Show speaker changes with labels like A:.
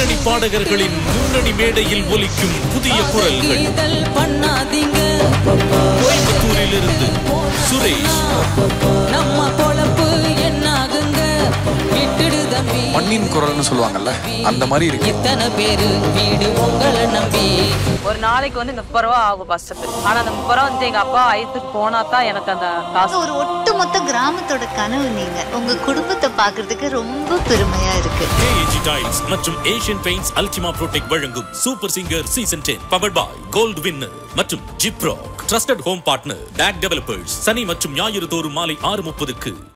A: பின்னணி பாடகர்களின் முன்னணி மேடையில் ஒலிக்கும் புதிய குரல்கள்
B: இதழ் பண்ணாதீங்க
A: கோயம்புத்தூரில் இருந்து சுரேஷ்
B: நம்ம பொழப்பு என்னாகுங்க விட்டுடு தம்பி
C: மண்ணின் குரல்னு சொல்லுவாங்கல்ல அந்த மாதிரி இருக்கு
B: இத்தனை பேரு வீடு உங்களை நம்பி
D: ஒரு நாளைக்கு வந்து முப்பது ரூபா ஆகும் பஸ்ஸுக்கு ஆனா அந்த முப்பது ரூபா வந்து எங்க அப்பா ஐத்துக்கு போனா தான் எனக்கு அந்த காசு
E: ஒரு ஒட்டுமொத்த கிராமத்தோட கனவு நீங்க உங்க குடும்பத்தை பாக்குறதுக்கு ரொம்ப பெருமையா இருக்கு
A: கேஏஜி டைல்ஸ் மற்றும் ஏஷியன் பெயிண்ட்ஸ் அல்டிமா ப்ரோடெக்ட் வழங்கும் super singer season ten powered by gold winner மற்றும் ஜிப்ராக் trusted home partner DAC developers சனி மற்றும் ஞாயிறு தோறும் மாலை ஆறு முப்பதுக்கு